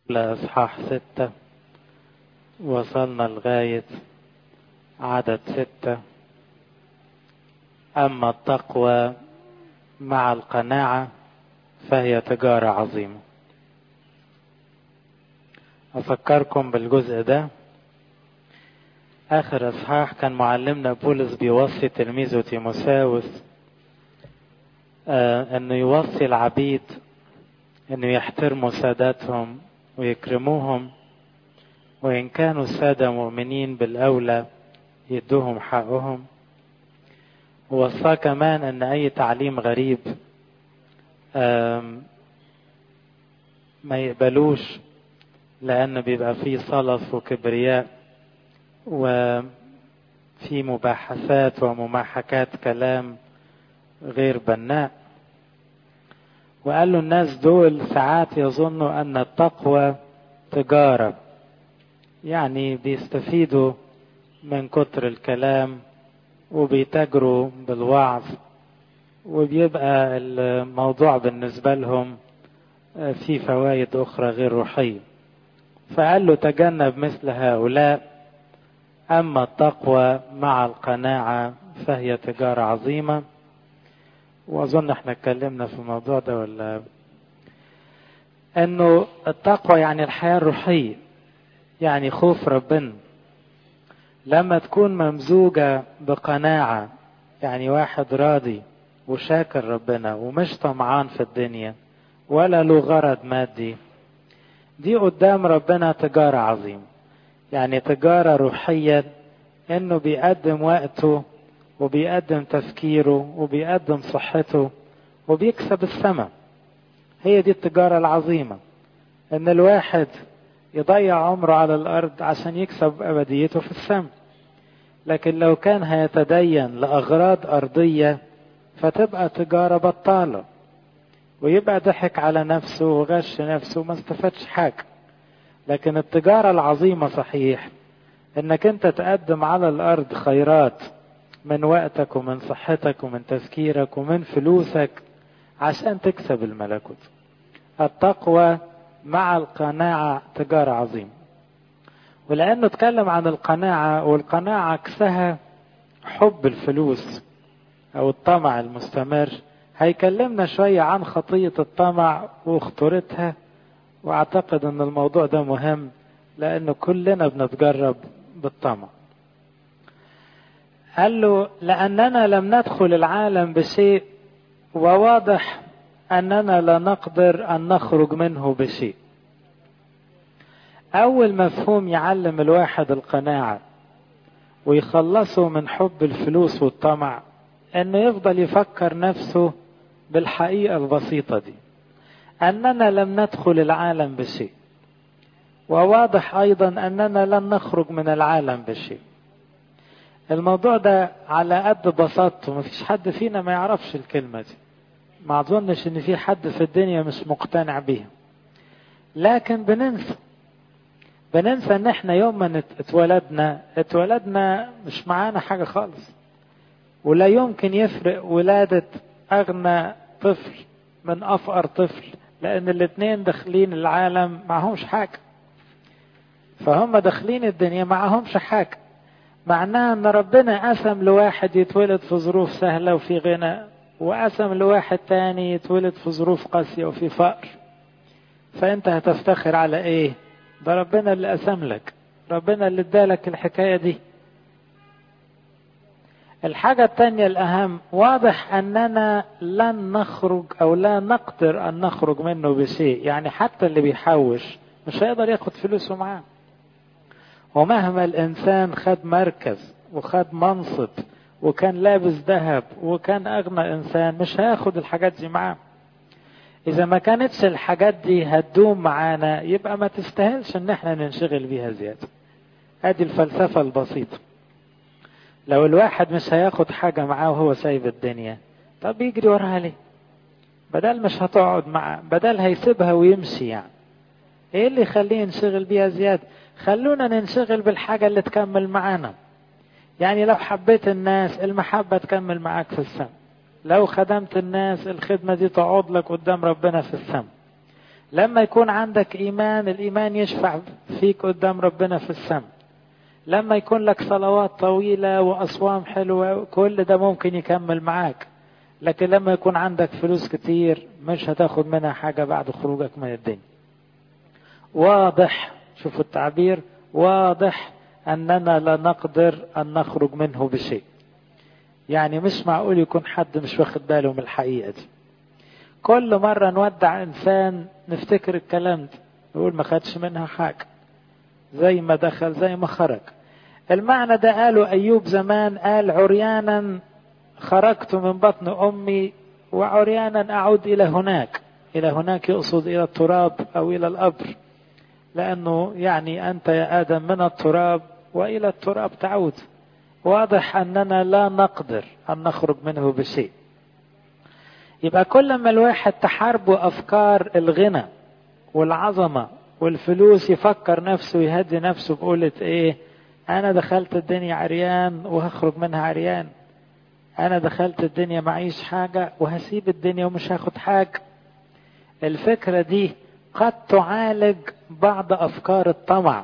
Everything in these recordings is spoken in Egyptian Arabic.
لإصحاح ستة وصلنا لغاية عدد ستة أما التقوى مع القناعة فهي تجارة عظيمة أفكركم بالجزء ده آخر إصحاح كان معلمنا بولس بيوصي تلميذه تيموساوس آه إنه يوصي العبيد إنه يحترموا ساداتهم ويكرموهم وإن كانوا السادة مؤمنين بالأولى يدوهم حقهم ووصاه كمان أن أي تعليم غريب ما يقبلوش لأن بيبقى فيه صلف وكبرياء وفي مباحثات ومماحكات كلام غير بناء وقال له الناس دول ساعات يظنوا أن التقوى تجارة يعني بيستفيدوا من كتر الكلام وبيتاجروا بالوعظ وبيبقى الموضوع بالنسبة لهم في فوائد أخرى غير روحية فقال له تجنب مثل هؤلاء أما التقوى مع القناعة فهي تجارة عظيمة وأظن احنا اتكلمنا في الموضوع ده ولا أنه التقوى يعني الحياة الروحية يعني خوف ربنا لما تكون ممزوجة بقناعة يعني واحد راضي وشاكر ربنا ومش طمعان في الدنيا ولا له غرض مادي دي قدام ربنا تجارة عظيمة يعني تجارة روحية انه بيقدم وقته وبيقدم تفكيره وبيقدم صحته وبيكسب السماء هي دي التجارة العظيمة ان الواحد يضيع عمره على الارض عشان يكسب ابديته في السماء لكن لو كان هيتدين لاغراض ارضيه فتبقى تجاره بطاله ويبقى ضحك على نفسه وغش نفسه وما استفادش حاجه لكن التجاره العظيمه صحيح انك انت تقدم على الارض خيرات من وقتك ومن صحتك ومن تفكيرك ومن فلوسك عشان تكسب الملكوت التقوى مع القناعة تجارة عظيمة ولأنه اتكلم عن القناعة والقناعة عكسها حب الفلوس أو الطمع المستمر هيكلمنا شوية عن خطية الطمع وخطورتها وأعتقد أن الموضوع ده مهم لأنه كلنا بنتجرب بالطمع قال له لأننا لم ندخل العالم بشيء وواضح أننا لا نقدر أن نخرج منه بشيء أول مفهوم يعلم الواحد القناعة ويخلصه من حب الفلوس والطمع أنه يفضل يفكر نفسه بالحقيقة البسيطة دي أننا لم ندخل العالم بشيء وواضح أيضا أننا لن نخرج من العالم بشيء الموضوع ده على قد بساطته مفيش حد فينا ما يعرفش الكلمة دي ما اظنش ان في حد في الدنيا مش مقتنع بيها لكن بننسى بننسى ان احنا يوم ما اتولدنا اتولدنا مش معانا حاجة خالص ولا يمكن يفرق ولادة اغنى طفل من افقر طفل لان الاتنين داخلين العالم معهمش حاجة فهم داخلين الدنيا معهمش حاجة معناها ان ربنا قسم لواحد يتولد في ظروف سهلة وفي غنى وقسم لواحد تاني يتولد في ظروف قاسية وفي فقر فانت هتفتخر على ايه ده ربنا اللي قسم لك ربنا اللي ادالك الحكاية دي الحاجة التانية الأهم واضح أننا لن نخرج أو لا نقدر أن نخرج منه بشيء يعني حتى اللي بيحوش مش هيقدر ياخد فلوسه معاه ومهما الإنسان خد مركز وخد منصب وكان لابس ذهب وكان أغنى إنسان مش هياخد الحاجات دي معاه إذا ما كانتش الحاجات دي هتدوم معانا يبقى ما تستاهلش إن احنا ننشغل بيها زيادة ادي الفلسفة البسيطة لو الواحد مش هياخد حاجة معاه وهو سايب الدنيا طب يجري وراها ليه بدل مش هتقعد معاه بدل هيسيبها ويمشي يعني ايه اللي يخليه ينشغل بيها زيادة خلونا ننشغل بالحاجة اللي تكمل معانا يعني لو حبيت الناس المحبة تكمل معاك في السماء لو خدمت الناس الخدمة دي تقعد لك قدام ربنا في السماء لما يكون عندك إيمان الإيمان يشفع فيك قدام ربنا في السماء لما يكون لك صلوات طويلة وأصوام حلوة كل ده ممكن يكمل معاك لكن لما يكون عندك فلوس كتير مش هتاخد منها حاجة بعد خروجك من الدنيا واضح شوفوا التعبير واضح أننا لا نقدر أن نخرج منه بشيء يعني مش معقول يكون حد مش واخد باله من الحقيقة دي كل مرة نودع إنسان نفتكر الكلام ده نقول ما خدش منها حاجة زي ما دخل زي ما خرج المعنى ده قاله أيوب زمان قال عريانا خرجت من بطن أمي وعريانا أعود إلى هناك إلى هناك يقصد إلى التراب أو إلى القبر لأنه يعني أنت يا آدم من التراب وإلى التراب تعود واضح أننا لا نقدر أن نخرج منه بشيء يبقى كل ما الواحد تحاربه أفكار الغنى والعظمة والفلوس يفكر نفسه يهدي نفسه بقولة إيه أنا دخلت الدنيا عريان وهخرج منها عريان أنا دخلت الدنيا معيش حاجة وهسيب الدنيا ومش هاخد حاجة الفكرة دي قد تعالج بعض أفكار الطمع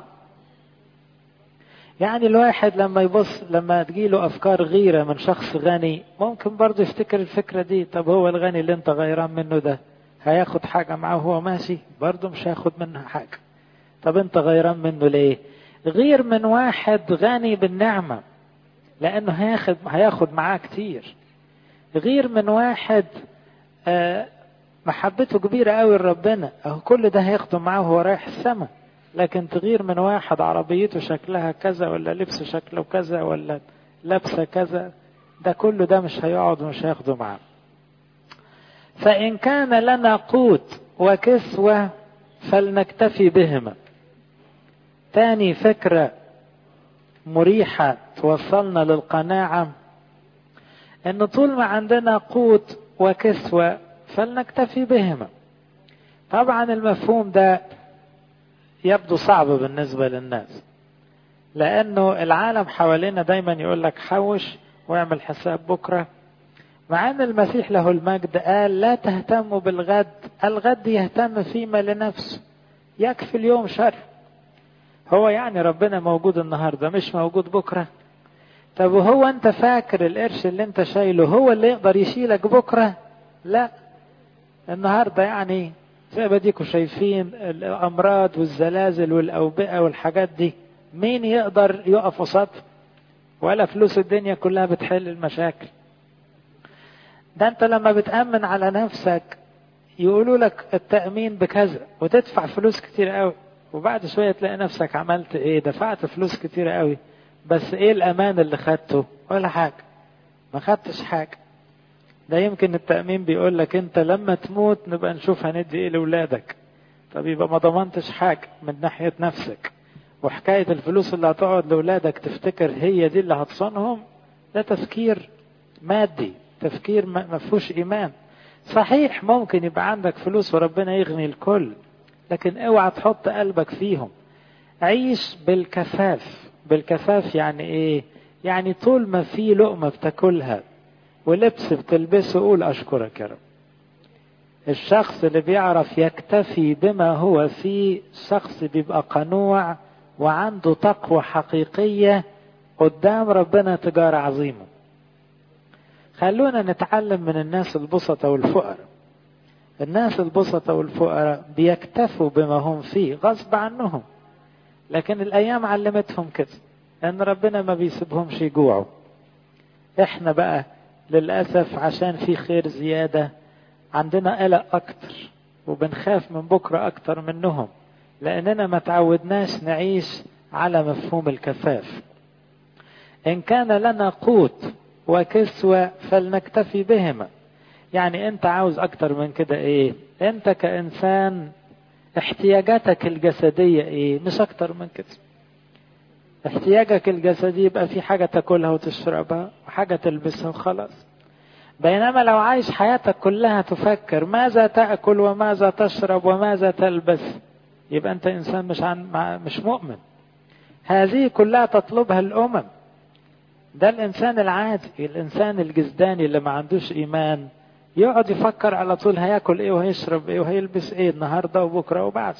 يعني الواحد لما يبص لما تجيله أفكار غيرة من شخص غني ممكن برضه يفتكر الفكرة دي طب هو الغني اللي انت غيران منه ده هياخد حاجة معاه وهو ماشي برضه مش هياخد منها حاجة طب انت غيران منه ليه غير من واحد غني بالنعمة لأنه هياخد هياخد معاه كتير غير من واحد آه محبته كبيرة قوي لربنا اهو كل ده هياخده معاه وهو رايح السما لكن تغير من واحد عربيته شكلها كذا ولا لبسه شكله كذا ولا لابسه كذا ده كله ده مش هيقعد ومش هياخده معاه فإن كان لنا قوت وكسوة فلنكتفي بهما تاني فكرة مريحة توصلنا للقناعة ان طول ما عندنا قوت وكسوة فلنكتفي بهما طبعا المفهوم ده يبدو صعب بالنسبة للناس لأنه العالم حوالينا دايما يقول لك حوش واعمل حساب بكرة مع أن المسيح له المجد قال لا تهتموا بالغد الغد يهتم فيما لنفسه يكفي اليوم شر هو يعني ربنا موجود النهارده مش موجود بكره طب وهو انت فاكر القرش اللي انت شايله هو اللي يقدر يشيلك بكره لا النهارده يعني زي ما ديكوا شايفين الامراض والزلازل والاوبئه والحاجات دي مين يقدر يقف قصادها ولا فلوس الدنيا كلها بتحل المشاكل ده انت لما بتأمن على نفسك يقولوا لك التأمين بكذا وتدفع فلوس كتير قوي وبعد شوية تلاقي نفسك عملت ايه دفعت فلوس كتير قوي بس ايه الامان اللي خدته ولا حاجة ما خدتش حاجة ده يمكن التأمين بيقول لك انت لما تموت نبقى نشوف هندي ايه لولادك طب يبقى ما ضمنتش حاجة من ناحية نفسك وحكاية الفلوس اللي هتقعد لولادك تفتكر هي دي اللي هتصونهم ده تفكير مادي تفكير ما فيهوش ايمان صحيح ممكن يبقى عندك فلوس وربنا يغني الكل لكن اوعى تحط قلبك فيهم عيش بالكفاف بالكفاف يعني ايه يعني طول ما في لقمة بتاكلها ولبس بتلبسه قول اشكرك يا رب الشخص اللي بيعرف يكتفي بما هو فيه شخص بيبقى قنوع وعنده تقوى حقيقية قدام ربنا تجارة عظيمة خلونا نتعلم من الناس البسطة والفقراء الناس البسطة والفقراء بيكتفوا بما هم فيه غصب عنهم لكن الأيام علمتهم كده أن ربنا ما بيسيبهمش يجوعوا إحنا بقى للأسف عشان في خير زيادة عندنا قلق أكتر وبنخاف من بكرة أكتر منهم لأننا ما تعودناش نعيش على مفهوم الكفاف إن كان لنا قوت وكسوة فلنكتفي بهما يعني انت عاوز اكتر من كده ايه انت كانسان احتياجاتك الجسدية ايه مش اكتر من كده احتياجك الجسدي يبقى في حاجة تاكلها وتشربها وحاجة تلبسها وخلاص بينما لو عايش حياتك كلها تفكر ماذا تأكل وماذا تشرب وماذا تلبس يبقى انت انسان مش عن مش مؤمن هذه كلها تطلبها الامم ده الانسان العادي الانسان الجسداني اللي ما عندوش ايمان يقعد يفكر على طول هياكل ايه وهيشرب ايه وهيلبس ايه النهارده وبكره وبعده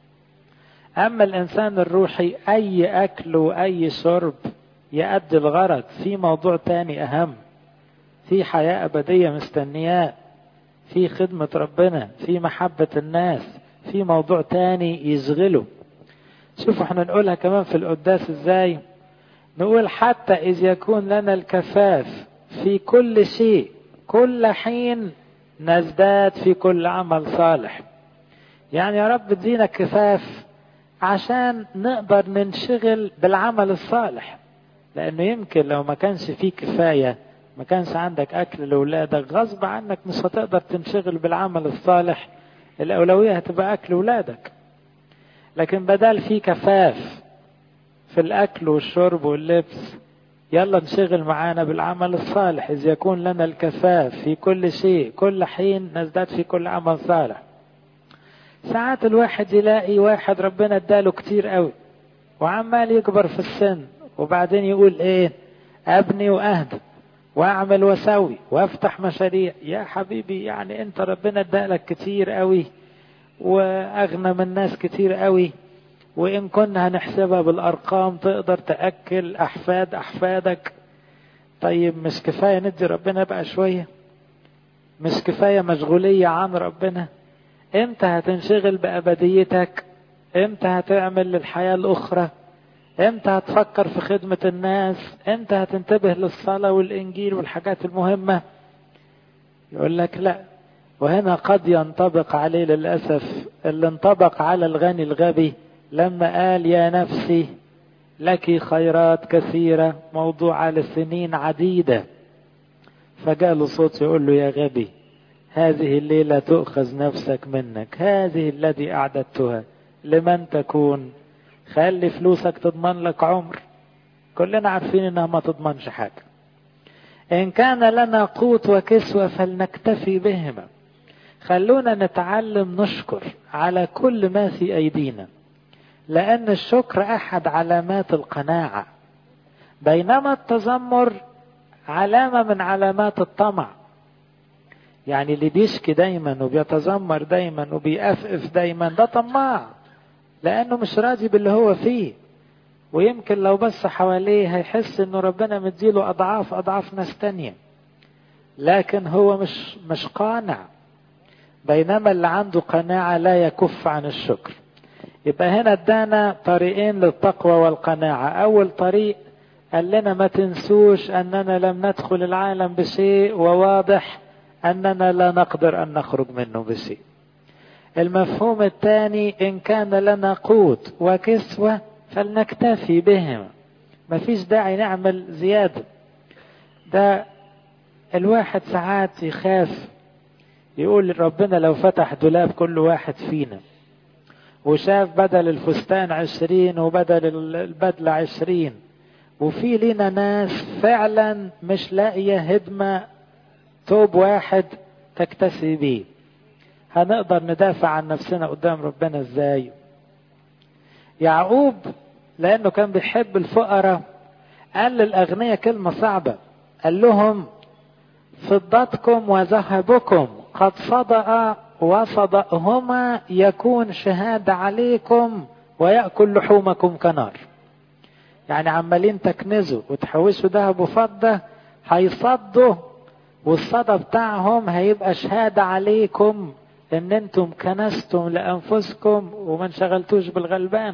اما الانسان الروحي اي اكل واي شرب يؤدي الغرض في موضوع تاني اهم في حياه ابديه مستنياه في خدمه ربنا في محبه الناس في موضوع تاني يشغله شوفوا احنا نقولها كمان في القداس ازاي نقول حتى اذ يكون لنا الكفاف في كل شيء كل حين نزداد في كل عمل صالح يعني يا رب ادينا كفاف عشان نقدر ننشغل بالعمل الصالح لانه يمكن لو ما كانش فيه كفايه ما كانش عندك اكل لاولادك غصب عنك مش هتقدر تنشغل بالعمل الصالح الاولويه هتبقى اكل اولادك لكن بدل في كفاف في الاكل والشرب واللبس يلا نشغل معانا بالعمل الصالح إذ يكون لنا الكفاف في كل شيء كل حين نزداد في كل عمل صالح ساعات الواحد يلاقي واحد ربنا اداله كتير قوي وعمال يكبر في السن وبعدين يقول ايه ابني واهدى واعمل واسوي وافتح مشاريع يا حبيبي يعني انت ربنا ادالك كتير قوي واغنى من ناس كتير قوي وإن كنا هنحسبها بالأرقام تقدر تأكل أحفاد أحفادك طيب مش كفاية ندي ربنا بقى شوية مش كفاية مشغولية عن ربنا امتى هتنشغل بأبديتك امتى هتعمل للحياة الأخرى امتى هتفكر في خدمة الناس امتى هتنتبه للصلاة والإنجيل والحاجات المهمة يقول لك لا وهنا قد ينطبق عليه للأسف اللي انطبق على الغني الغبي لما قال يا نفسي لك خيرات كثيرة موضوعة لسنين عديدة فجاء صوت يقول له يا غبي هذه الليلة تؤخذ نفسك منك هذه الذي أعددتها لمن تكون خلي فلوسك تضمن لك عمر كلنا عارفين انها ما تضمنش حاجة ان كان لنا قوت وكسوة فلنكتفي بهما خلونا نتعلم نشكر على كل ما في ايدينا لأن الشكر أحد علامات القناعة بينما التذمر علامة من علامات الطمع يعني اللي بيشكي دايما وبيتذمر دايما وبيأفف دايما ده طماع لأنه مش راضي باللي هو فيه ويمكن لو بص حواليه هيحس انه ربنا مديله اضعاف اضعاف ناس تانية لكن هو مش مش قانع بينما اللي عنده قناعة لا يكف عن الشكر يبقى هنا ادانا طريقين للتقوى والقناعة أول طريق قال لنا ما تنسوش أننا لم ندخل العالم بشيء وواضح أننا لا نقدر أن نخرج منه بشيء المفهوم الثاني إن كان لنا قوت وكسوة فلنكتفي بهم ما فيش داعي نعمل زيادة ده الواحد ساعات يخاف يقول ربنا لو فتح دولاب كل واحد فينا وشاف بدل الفستان عشرين وبدل البدلة عشرين وفي لنا ناس فعلا مش لاقية هدمة توب واحد تكتسي بيه هنقدر ندافع عن نفسنا قدام ربنا ازاي يعقوب لانه كان بيحب الفقراء قال للاغنياء كلمة صعبة قال لهم فضتكم وذهبكم قد صدأ وصدأهما يكون شهادة عليكم ويأكل لحومكم كنار يعني عمالين تكنزوا وتحوشوا ذهب وفضة هيصدوا والصدى بتاعهم هيبقى شهادة عليكم ان انتم كنستم لانفسكم وما انشغلتوش بالغلبان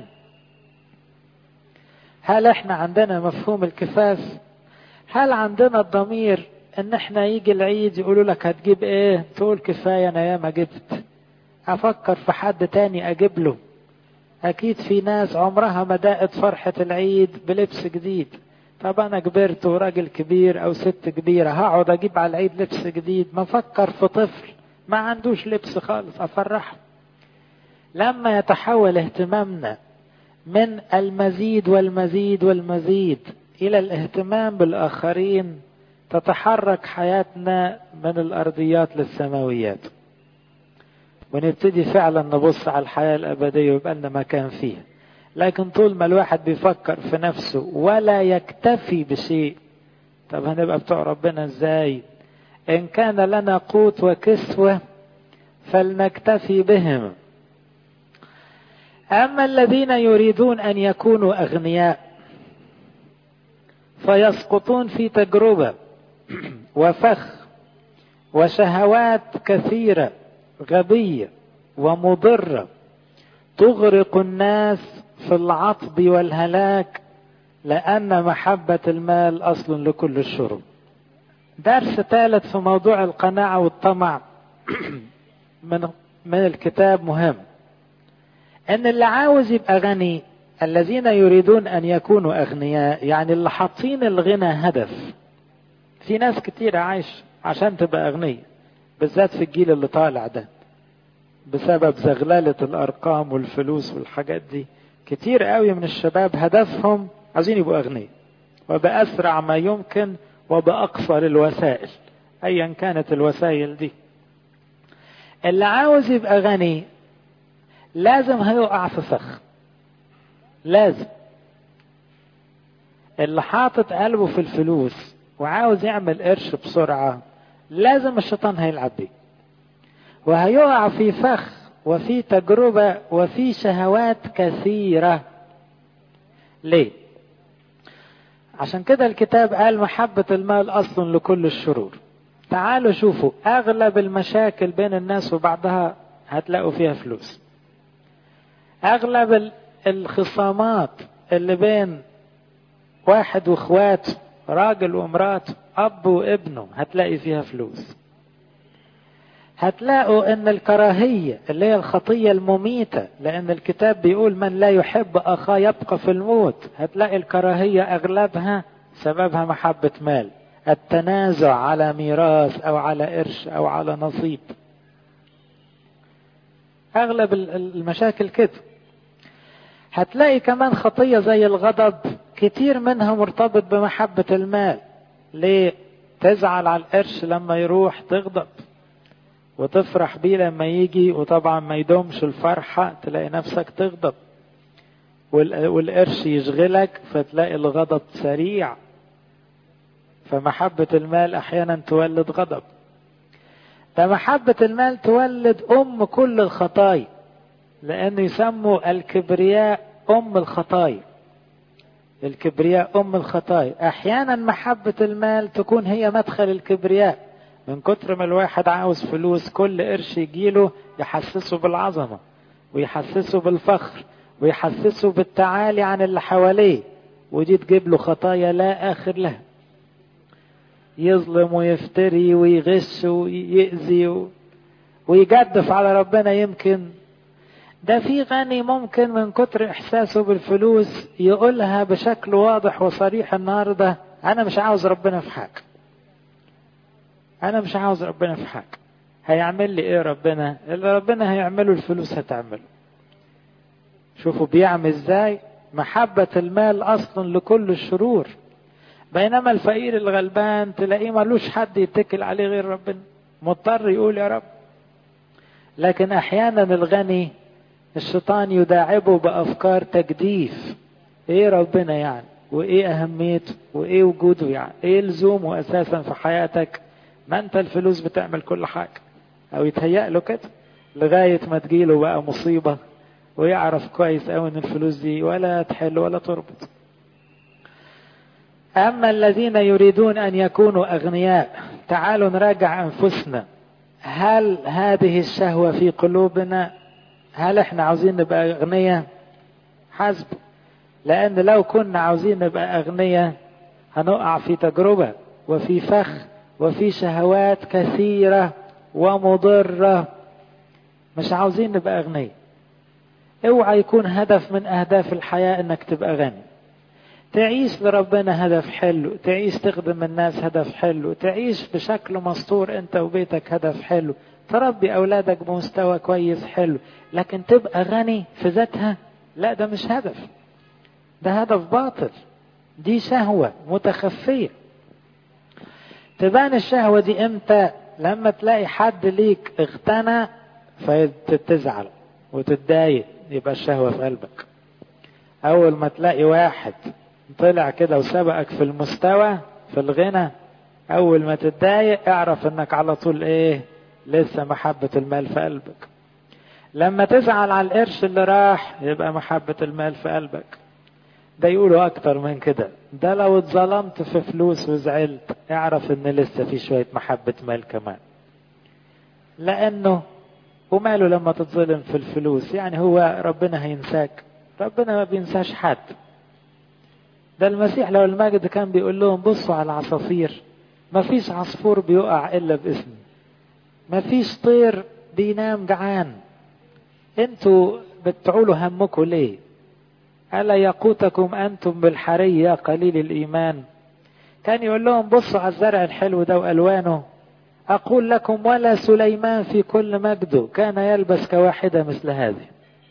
هل احنا عندنا مفهوم الكفاف هل عندنا الضمير ان احنا يجي العيد يقولوا لك هتجيب ايه تقول كفاية انا ياما جبت افكر في حد تاني اجيب له اكيد في ناس عمرها ما داقت فرحة العيد بلبس جديد طب انا كبرت وراجل كبير او ست كبيرة هقعد اجيب على العيد لبس جديد ما افكر في طفل ما عندوش لبس خالص افرحه لما يتحول اهتمامنا من المزيد والمزيد والمزيد الى الاهتمام بالاخرين تتحرك حياتنا من الارضيات للسماويات ونبتدي فعلا نبص على الحياة الأبدية ويبقى لنا مكان فيها لكن طول ما الواحد بيفكر في نفسه ولا يكتفي بشيء طب هنبقى بتوع ربنا ازاي إن كان لنا قوت وكسوة فلنكتفي بهم أما الذين يريدون أن يكونوا أغنياء فيسقطون في تجربة وفخ وشهوات كثيرة غبية ومضرة تغرق الناس في العطب والهلاك لأن محبة المال أصل لكل الشرب درس ثالث في موضوع القناعة والطمع من من الكتاب مهم ان اللي عاوز يبقى غني الذين يريدون ان يكونوا اغنياء يعني اللي حاطين الغنى هدف في ناس كتير عايش عشان تبقى اغنية بالذات في الجيل اللي طالع ده بسبب زغللة الارقام والفلوس والحاجات دي كتير قوي من الشباب هدفهم عايزين يبقوا اغنياء وباسرع ما يمكن وباقصر الوسائل ايا كانت الوسائل دي اللي عاوز يبقى غني لازم هيقع في فخ لازم اللي حاطط قلبه في الفلوس وعاوز يعمل قرش بسرعة لازم الشيطان هيلعب بيه وهيقع في فخ وفي تجربة وفي شهوات كثيرة ليه عشان كده الكتاب قال محبة المال أصل لكل الشرور تعالوا شوفوا أغلب المشاكل بين الناس وبعضها هتلاقوا فيها فلوس أغلب الخصامات اللي بين واحد واخواته راجل ومراته أب وابنه هتلاقي فيها فلوس هتلاقوا ان الكراهية اللي هي الخطية المميتة لان الكتاب بيقول من لا يحب اخاه يبقى في الموت هتلاقي الكراهية اغلبها سببها محبة مال التنازع على ميراث او على قرش او على نصيب اغلب المشاكل كده هتلاقي كمان خطية زي الغضب كتير منها مرتبط بمحبة المال ليه تزعل على القرش لما يروح تغضب وتفرح بيه لما يجي وطبعا ما يدومش الفرحة تلاقي نفسك تغضب والقرش يشغلك فتلاقي الغضب سريع فمحبة المال أحيانا تولد غضب ده محبة المال تولد أم كل الخطايا لأنه يسموا الكبرياء أم الخطايا الكبرياء أم الخطايا أحيانا محبة المال تكون هي مدخل الكبرياء من كتر ما الواحد عاوز فلوس كل قرش يجيله يحسسه بالعظمة ويحسسه بالفخر ويحسسه بالتعالي عن اللي حواليه ودي تجيب له خطايا لا آخر لها يظلم ويفتري ويغش ويأذي و... ويجدف على ربنا يمكن ده في غني ممكن من كتر إحساسه بالفلوس يقولها بشكل واضح وصريح النهاردة أنا مش عاوز ربنا في حاجة أنا مش عاوز ربنا في حاجة هيعمل لي إيه ربنا اللي ربنا هيعمله الفلوس هتعمله شوفوا بيعمل إزاي محبة المال أصل لكل الشرور بينما الفقير الغلبان تلاقيه ملوش حد يتكل عليه غير ربنا مضطر يقول يا رب لكن احيانا الغني الشيطان يداعبه بافكار تجديف ايه ربنا يعني وايه اهميته وايه وجوده يعني ايه لزومه اساسا في حياتك ما انت الفلوس بتعمل كل حاجه او يتهيأ له كده لغايه ما تجيله بقى مصيبه ويعرف كويس قوي ان الفلوس دي ولا تحل ولا تربط أما الذين يريدون أن يكونوا أغنياء تعالوا نراجع أنفسنا هل هذه الشهوة في قلوبنا هل احنا عاوزين نبقى أغنياء حسب لأن لو كنا عاوزين نبقى أغنياء هنقع في تجربة وفي فخ وفي شهوات كثيرة ومضرة مش عاوزين نبقى أغنياء اوعى يكون هدف من أهداف الحياة إنك تبقى غني تعيش لربنا هدف حلو تعيش تخدم الناس هدف حلو تعيش بشكل مستور انت وبيتك هدف حلو تربي اولادك بمستوى كويس حلو لكن تبقى غني في ذاتها لا ده مش هدف ده هدف باطل دي شهوة متخفية تبان الشهوة دي امتى لما تلاقي حد ليك اغتنى فتزعل وتتضايق يبقى الشهوة في قلبك اول ما تلاقي واحد طلع كده وسبقك في المستوى في الغنى اول ما تتضايق اعرف انك على طول ايه لسه محبة المال في قلبك لما تزعل على القرش اللي راح يبقى محبة المال في قلبك ده يقولوا اكتر من كده ده لو اتظلمت في فلوس وزعلت اعرف ان لسه في شوية محبة مال كمان لانه وماله لما تتظلم في الفلوس يعني هو ربنا هينساك ربنا ما بينساش حد ده المسيح لو المجد كان بيقول لهم بصوا على العصافير ما فيش عصفور بيقع الا باسمي ما فيش طير بينام جعان انتوا بتعولوا همكم ليه ألا يقوتكم أنتم بالحري يا قليل الإيمان كان يقول لهم بصوا على الزرع الحلو ده وألوانه أقول لكم ولا سليمان في كل مجده كان يلبس كواحدة مثل هذه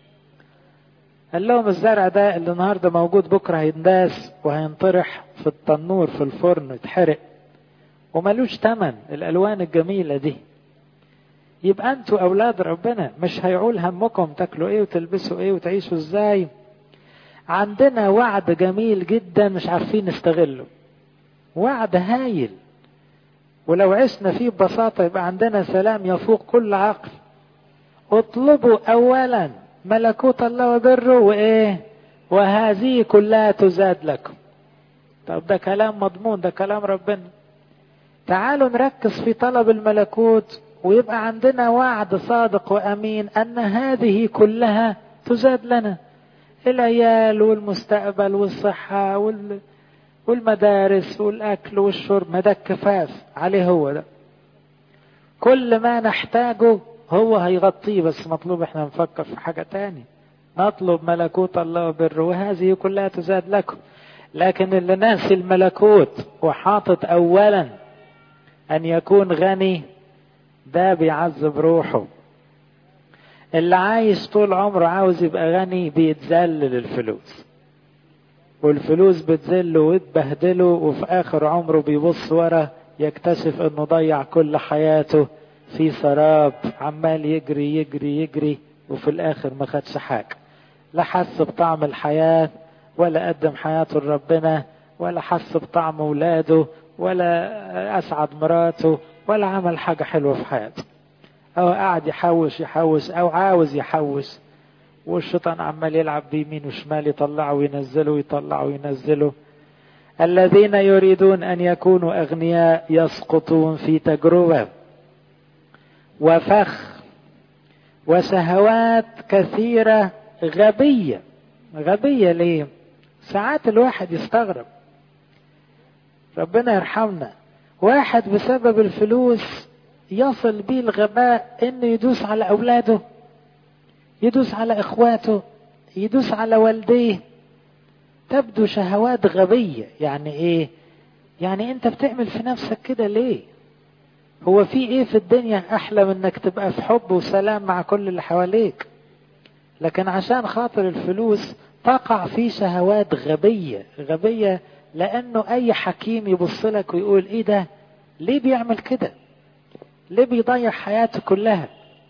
قال لهم الزرع ده اللي النهارده موجود بكره هينداس وهينطرح في التنور في الفرن يتحرق وملوش تمن الالوان الجميله دي يبقى انتوا اولاد ربنا مش هيعول همكم تاكلوا ايه وتلبسوا ايه وتعيشوا ازاي عندنا وعد جميل جدا مش عارفين نستغله وعد هايل ولو عشنا فيه ببساطة يبقى عندنا سلام يفوق كل عقل اطلبوا اولا ملكوت الله وبره وايه وهذه كلها تزاد لكم طب ده كلام مضمون ده كلام ربنا تعالوا نركز في طلب الملكوت ويبقى عندنا وعد صادق وامين ان هذه كلها تزاد لنا العيال والمستقبل والصحة وال... والمدارس والأكل والشرب ما ده الكفاف عليه هو ده كل ما نحتاجه هو هيغطيه بس مطلوب احنا نفكر في حاجة تاني نطلب ملكوت الله وبره وهذه كلها تزاد لكم لكن اللي ناسي الملكوت وحاطط أولا أن يكون غني ده بيعذب روحه اللي عايش طول عمره عاوز يبقى غني بيتذلل الفلوس والفلوس بتذله وتبهدله وفي اخر عمره بيبص ورا يكتشف انه ضيع كل حياته في سراب عمال يجري يجري يجري وفي الاخر ما خدش حاجه لا حس بطعم الحياه ولا قدم حياته لربنا ولا حس بطعم ولاده ولا اسعد مراته ولا عمل حاجه حلوه في حياته او قاعد يحوش يحوش او عاوز يحوش والشيطان عمال يلعب بيمين وشمال يطلعه وينزله ويطلعه وينزله الذين يريدون ان يكونوا اغنياء يسقطون في تجربه وفخ وشهوات كثيره غبيه غبيه ليه ساعات الواحد يستغرب ربنا يرحمنا واحد بسبب الفلوس يصل بيه الغباء انه يدوس على اولاده يدوس على اخواته يدوس على والديه تبدو شهوات غبية يعني ايه يعني انت بتعمل في نفسك كده ليه هو في ايه في الدنيا احلى من انك تبقى في حب وسلام مع كل اللي حواليك لكن عشان خاطر الفلوس تقع في شهوات غبية غبية لانه اي حكيم يبص لك ويقول ايه ده ليه بيعمل كده ليه بيضيع حياته كلها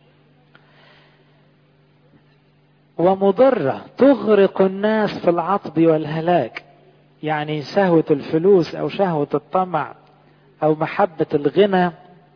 ومضرة تغرق الناس في العطب والهلاك يعني شهوة الفلوس أو شهوة الطمع أو محبة الغنى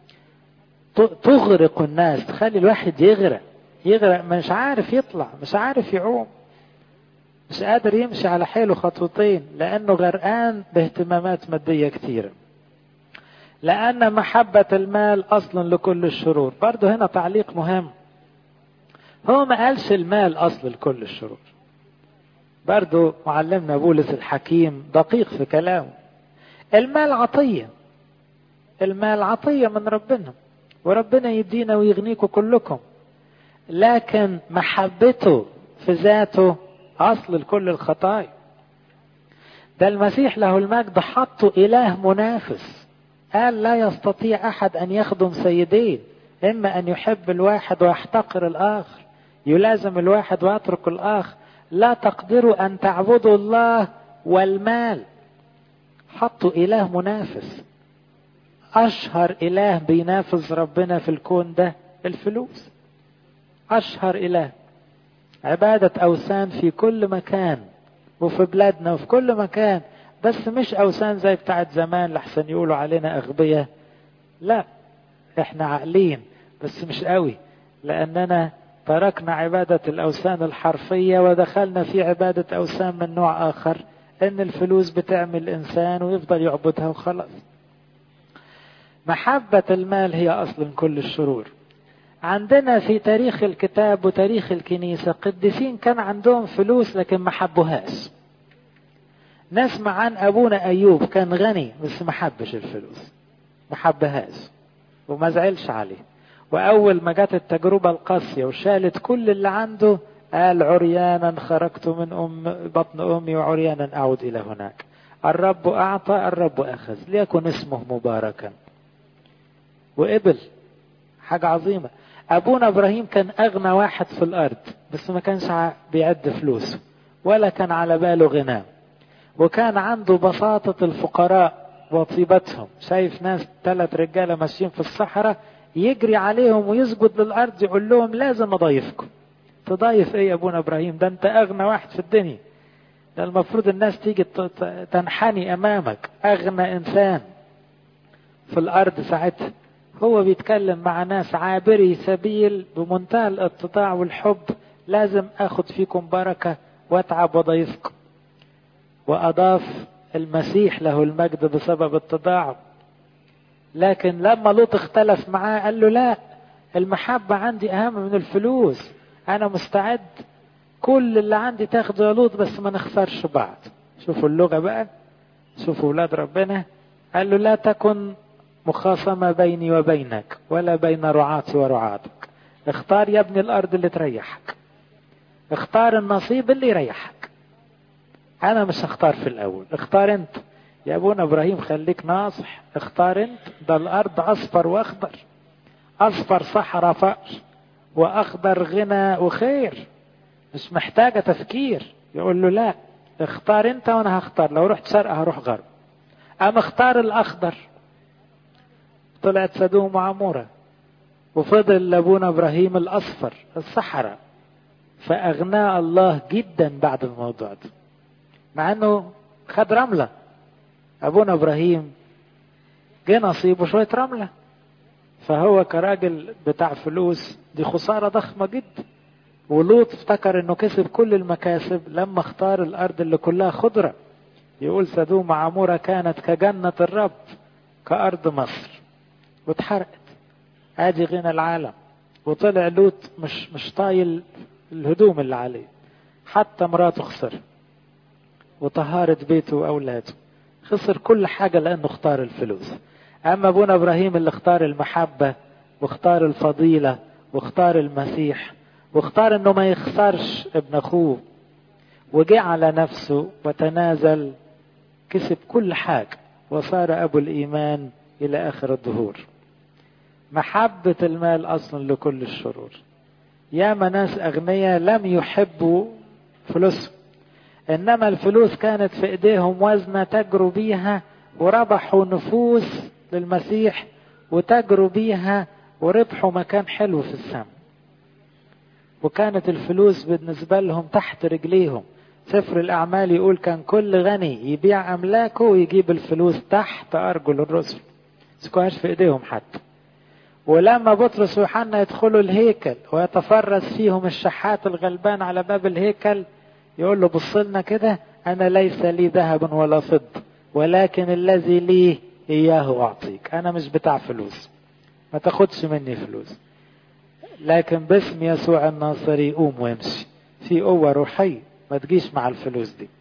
تغرق الناس تخلي الواحد يغرق يغرق مش عارف يطلع مش عارف يعوم مش قادر يمشي على حيله خطوتين لأنه غرقان باهتمامات مادية كتيرة لأن محبة المال أصل لكل الشرور برضه هنا تعليق مهم هو ما قالش المال أصل لكل الشرور برضه معلمنا بولس الحكيم دقيق في كلامه المال عطية المال عطية من ربنا وربنا يدينا ويغنيكم كلكم لكن محبته في ذاته أصل لكل الخطايا ده المسيح له المجد حطه إله منافس قال لا يستطيع أحد أن يخدم سيدين إما أن يحب الواحد ويحتقر الآخر يلازم الواحد ويترك الآخر لا تقدروا أن تعبدوا الله والمال حطوا إله منافس أشهر إله بينافس ربنا في الكون ده الفلوس أشهر إله عبادة أوثان في كل مكان وفي بلادنا وفي كل مكان بس مش أوثان زي بتاعت زمان لحسن يقولوا علينا أغبياء لا احنا عاقلين بس مش قوي لأننا تركنا عبادة الأوثان الحرفية ودخلنا في عبادة أوثان من نوع آخر إن الفلوس بتعمل إنسان ويفضل يعبدها وخلاص محبة المال هي أصل كل الشرور عندنا في تاريخ الكتاب وتاريخ الكنيسة قديسين كان عندهم فلوس لكن ما حبوهاش نسمع عن أبونا أيوب كان غني بس ما حبش الفلوس ما حبهاش وما زعلش عليه وأول ما جت التجربة القاسية وشالت كل اللي عنده قال عريانا خرجت من أم بطن أمي وعريانا أعود إلى هناك الرب أعطى الرب أخذ ليكن اسمه مباركا وقبل حاجة عظيمة أبونا إبراهيم كان أغنى واحد في الأرض بس ما كانش بيعد فلوسه ولا كان على باله غناه وكان عنده بساطة الفقراء وطيبتهم شايف ناس ثلاث رجالة ماشيين في الصحراء يجري عليهم ويسجد للأرض يقول لهم لازم أضيفكم تضيف إيه يا أبونا إبراهيم ده أنت أغنى واحد في الدنيا ده المفروض الناس تيجي تنحني أمامك أغنى إنسان في الأرض ساعتها هو بيتكلم مع ناس عابري سبيل بمنتهى الاتضاع والحب لازم اخد فيكم بركة واتعب وضيفكم واضاف المسيح له المجد بسبب اتضاعه لكن لما لوط اختلف معاه قال له لا المحبة عندي اهم من الفلوس انا مستعد كل اللي عندي تاخده يا لوط بس ما نخسرش بعض شوفوا اللغة بقى شوفوا ولاد ربنا قال له لا تكن مخاصمة بيني وبينك ولا بين رعاتي ورعاتك اختار يا ابن الأرض اللي تريحك اختار النصيب اللي يريحك أنا مش هختار في الأول اختار أنت يا أبونا إبراهيم خليك ناصح اختار أنت ده الأرض أصفر وأخضر أصفر صحراء فقر وأخضر غنى وخير مش محتاجة تفكير يقول له لا اختار أنت وأنا هختار لو رحت شرق هروح غرب أما اختار الأخضر طلعت سدوم وعمورة وفضل لابونا ابراهيم الاصفر الصحراء فاغناه الله جدا بعد الموضوع ده مع انه خد رمله ابونا ابراهيم جه نصيبه شويه رمله فهو كراجل بتاع فلوس دي خساره ضخمه جدا ولوط افتكر انه كسب كل المكاسب لما اختار الارض اللي كلها خضره يقول سدوم وعموره كانت كجنه الرب كارض مصر واتحرقت ادي غنى العالم وطلع لوط مش مش طايل الهدوم اللي عليه حتى مراته خسر وطهارة بيته وأولاده خسر كل حاجة لأنه اختار الفلوس أما أبونا إبراهيم اللي اختار المحبة واختار الفضيلة واختار المسيح واختار أنه ما يخسرش ابن أخوه وجه على نفسه وتنازل كسب كل حاجة وصار أبو الإيمان إلى آخر الدهور محبة المال أصل لكل الشرور ياما ناس أغنياء لم يحبوا فلوسهم إنما الفلوس كانت في إيديهم وزنة تجروا بيها وربحوا نفوس للمسيح وتجروا بيها وربحوا مكان حلو في السماء وكانت الفلوس بالنسبة لهم تحت رجليهم سفر الأعمال يقول كان كل غني يبيع أملاكه ويجيب الفلوس تحت أرجل الرسل مسكوهاش في إيديهم حتى ولما بطرس ويوحنا يدخلوا الهيكل ويتفرس فيهم الشحات الغلبان على باب الهيكل يقول له بص لنا كده أنا ليس لي ذهب ولا فضة ولكن الذي لي إياه أعطيك أنا مش بتاع فلوس ما تاخدش مني فلوس لكن باسم يسوع الناصري قوم وامشي في قوة روحية ما تجيش مع الفلوس دي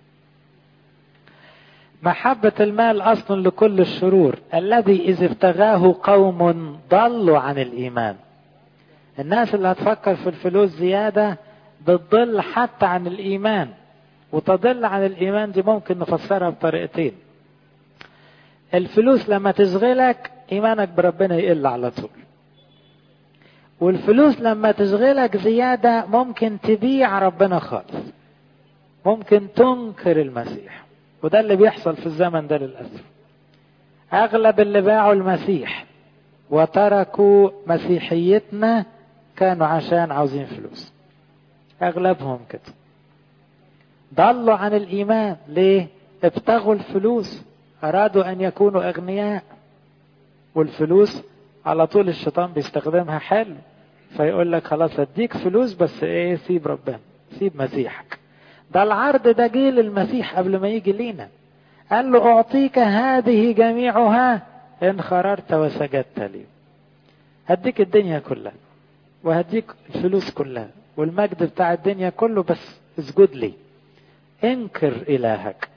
محبة المال أصل لكل الشرور الذي إذ ابتغاه قوم ضلوا عن الإيمان الناس اللي هتفكر في الفلوس زيادة بتضل حتى عن الإيمان وتضل عن الإيمان دي ممكن نفسرها بطريقتين الفلوس لما تشغلك إيمانك بربنا يقل على طول والفلوس لما تشغلك زيادة ممكن تبيع ربنا خالص ممكن تنكر المسيح وده اللي بيحصل في الزمن ده للأسف أغلب اللي باعوا المسيح وتركوا مسيحيتنا كانوا عشان عاوزين فلوس أغلبهم كده ضلوا عن الإيمان ليه؟ ابتغوا الفلوس أرادوا أن يكونوا أغنياء والفلوس على طول الشيطان بيستخدمها حلو فيقول لك خلاص اديك فلوس بس ايه سيب ربنا سيب مسيحك ده العرض ده جه للمسيح قبل ما يجي لينا قال له اعطيك هذه جميعها ان خررت وسجدت لي هديك الدنيا كلها وهديك الفلوس كلها والمجد بتاع الدنيا كله بس اسجد لي انكر الهك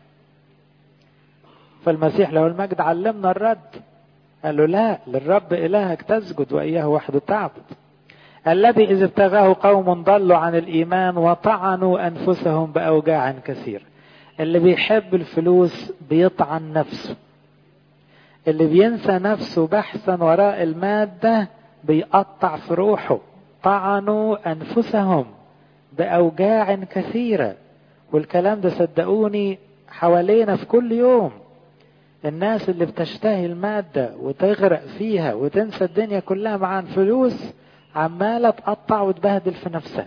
فالمسيح لو المجد علمنا الرد قال له لا للرب إلهك تسجد وإياه وحده تعبد الذي إذ ابتغاه قوم ضلوا عن الإيمان وطعنوا أنفسهم بأوجاع كثير اللي بيحب الفلوس بيطعن نفسه اللي بينسى نفسه بحثا وراء المادة بيقطع في روحه طعنوا أنفسهم بأوجاع كثيرة والكلام ده صدقوني حوالينا في كل يوم الناس اللي بتشتهي المادة وتغرق فيها وتنسى الدنيا كلها مع الفلوس عمالة تقطع وتبهدل في نفسها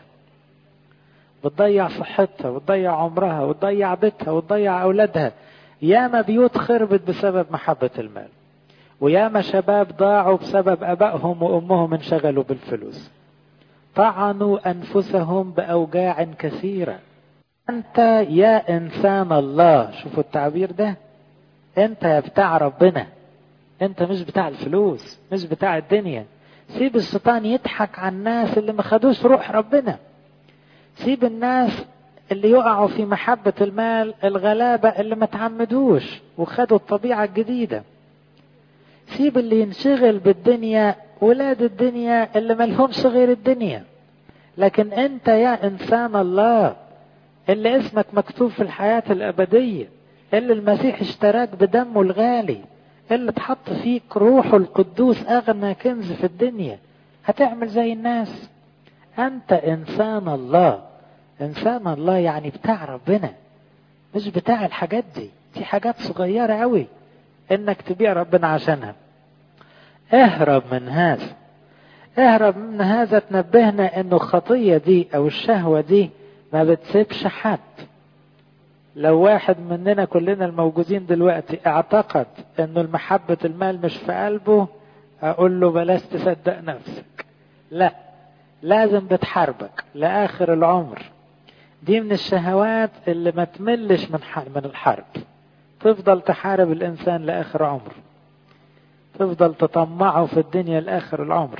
بتضيع صحتها وتضيع عمرها وتضيع بيتها وتضيع أولادها ياما بيوت خربت بسبب محبة المال وياما شباب ضاعوا بسبب أبائهم وأمهم انشغلوا بالفلوس طعنوا أنفسهم بأوجاع كثيرة أنت يا إنسان الله شوفوا التعبير ده أنت يا بتاع ربنا أنت مش بتاع الفلوس مش بتاع الدنيا سيب الشيطان يضحك على الناس اللي ما خدوش روح ربنا سيب الناس اللي يقعوا في محبة المال الغلابة اللي ما تعمدوش وخدوا الطبيعة الجديدة سيب اللي ينشغل بالدنيا ولاد الدنيا اللي ملهمش غير الدنيا لكن انت يا انسان الله اللي اسمك مكتوب في الحياة الابدية اللي المسيح اشتراك بدمه الغالي اللي اتحط فيك روحه القدوس اغنى كنز في الدنيا هتعمل زي الناس انت انسان الله انسان الله يعني بتاع ربنا مش بتاع الحاجات دي دي حاجات صغيرة قوي انك تبيع ربنا عشانها اهرب من هذا اهرب من هذا تنبهنا انه الخطية دي او الشهوة دي ما بتسيبش حد لو واحد مننا كلنا الموجودين دلوقتي اعتقد انه المحبة المال مش في قلبه اقول له بلاش تصدق نفسك لا لازم بتحاربك لاخر العمر دي من الشهوات اللي ما تملش من من الحرب تفضل تحارب الانسان لاخر عمره تفضل تطمعه في الدنيا لاخر العمر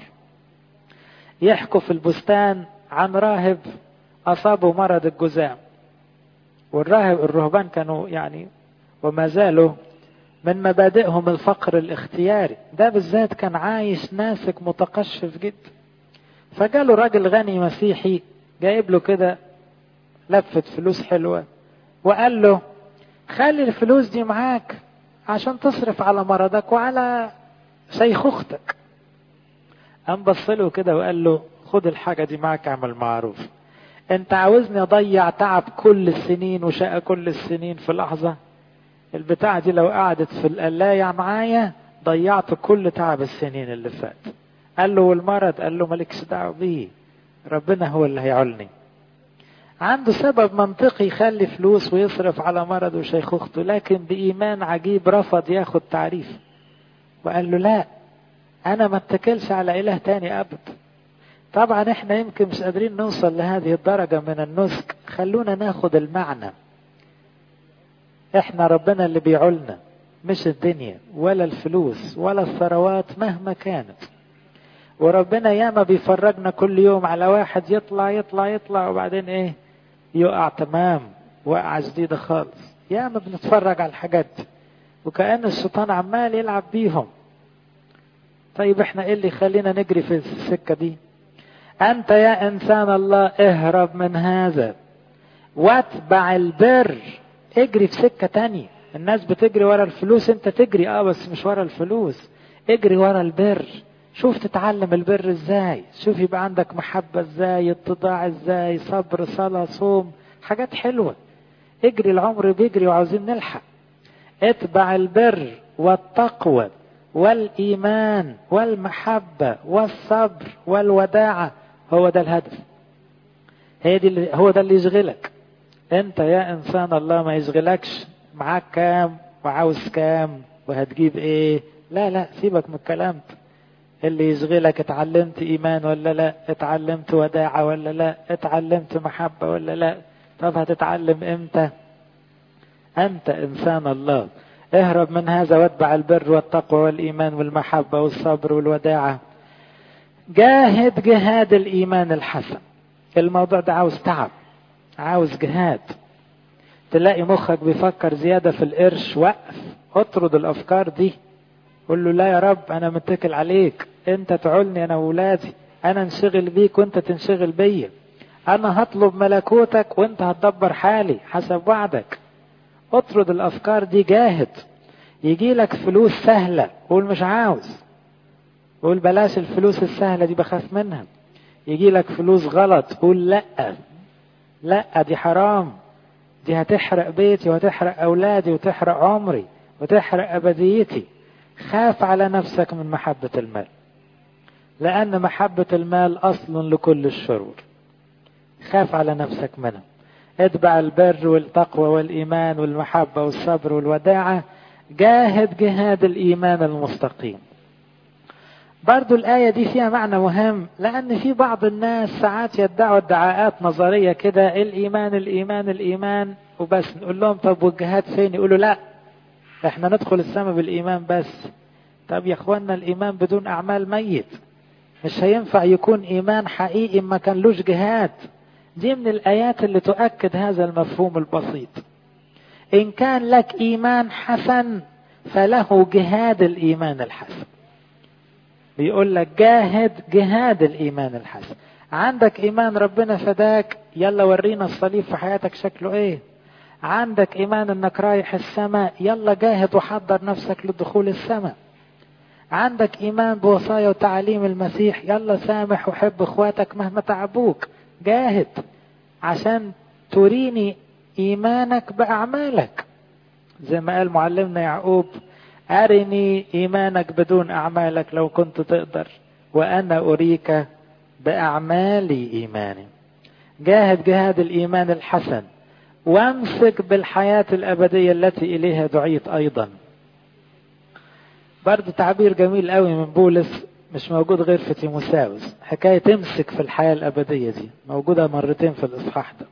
يحكوا في البستان عن راهب اصابه مرض الجذام والراهب الرهبان كانوا يعني وما زالوا من مبادئهم الفقر الاختياري ده بالذات كان عايش ناسك متقشف جدا فجاله راجل غني مسيحي جايب له كده لفة فلوس حلوة وقال له خلي الفلوس دي معاك عشان تصرف على مرضك وعلى شيخوختك قام بص له كده وقال له خد الحاجة دي معاك اعمل معروف انت عاوزني اضيع تعب كل السنين وشقى كل السنين في لحظة البتاعة دي لو قعدت في القلاية معايا ضيعت كل تعب السنين اللي فات قال له والمرض قال له مالكش دعوة بيه ربنا هو اللي هيعولني عنده سبب منطقي يخلي فلوس ويصرف على مرض وشيخوخته لكن بإيمان عجيب رفض ياخد تعريف وقال له لا أنا ما اتكلش على إله تاني أبدا طبعا احنا يمكن مش قادرين نوصل لهذه الدرجة من النسك خلونا ناخد المعنى احنا ربنا اللي بيعولنا مش الدنيا ولا الفلوس ولا الثروات مهما كانت وربنا ياما بيفرجنا كل يوم على واحد يطلع يطلع يطلع وبعدين ايه يقع تمام وقعة جديدة خالص ياما بنتفرج على الحاجات دي وكأن الشيطان عمال يلعب بيهم طيب احنا ايه اللي يخلينا نجري في السكة دي انت يا انسان الله اهرب من هذا واتبع البر اجري في سكة تانية الناس بتجري ورا الفلوس انت تجري اه بس مش ورا الفلوس اجري ورا البر شوف تتعلم البر ازاي شوف يبقى عندك محبة ازاي اتضاع ازاي صبر صلاة صوم حاجات حلوة اجري العمر بيجري وعاوزين نلحق اتبع البر والتقوى والإيمان والمحبة والصبر والوداعة هو ده الهدف هي دي اللي هو ده اللي يشغلك انت يا انسان الله ما يشغلكش معاك كام وعاوز كام وهتجيب ايه لا لا سيبك من الكلام ده اللي يشغلك اتعلمت ايمان ولا لا اتعلمت وداعة ولا لا اتعلمت محبة ولا لا طب هتتعلم امتى انت انسان الله اهرب من هذا واتبع البر والتقوى والايمان والمحبة والصبر والوداعة جاهد جهاد الايمان الحسن الموضوع ده عاوز تعب عاوز جهاد تلاقي مخك بيفكر زيادة في القرش وقف اطرد الافكار دي قول له لا يا رب انا متكل عليك انت تعولني انا وولادي انا انشغل بيك وانت تنشغل بيا انا هطلب ملكوتك وانت هتدبر حالي حسب وعدك اطرد الافكار دي جاهد يجي لك فلوس سهلة قول مش عاوز قول بلاش الفلوس السهلة دي بخاف منها يجي لك فلوس غلط قول لا لا دي حرام دي هتحرق بيتي وهتحرق اولادي وتحرق عمري وتحرق ابديتي خاف على نفسك من محبة المال لأن محبة المال أصل لكل الشرور خاف على نفسك منها اتبع البر والتقوى والإيمان والمحبة والصبر والوداعة جاهد جهاد الإيمان المستقيم برضو الآية دي فيها معنى مهم لأن في بعض الناس ساعات يدعوا ادعاءات نظرية كده الإيمان الإيمان الإيمان وبس نقول لهم طب والجهاد فين يقولوا لا احنا ندخل السماء بالإيمان بس طب يا اخوانا الإيمان بدون أعمال ميت مش هينفع يكون إيمان حقيقي ما كان لوش جهاد دي من الآيات اللي تؤكد هذا المفهوم البسيط إن كان لك إيمان حسن فله جهاد الإيمان الحسن بيقول لك جاهد جهاد الإيمان الحسن عندك إيمان ربنا فداك يلا ورينا الصليب في حياتك شكله إيه عندك إيمان إنك رايح السماء يلا جاهد وحضر نفسك لدخول السماء عندك إيمان بوصايا وتعاليم المسيح يلا سامح وحب إخواتك مهما تعبوك جاهد عشان تريني إيمانك بأعمالك زي ما قال معلمنا يعقوب أرني إيمانك بدون أعمالك لو كنت تقدر وأنا أريك بأعمالي إيماني جاهد جهاد الإيمان الحسن وامسك بالحياة الأبدية التي إليها دعيت أيضا برضه تعبير جميل قوي من بولس مش موجود غير في تيموساوس حكاية تمسك في الحياة الأبدية دي موجودة مرتين في الإصحاح ده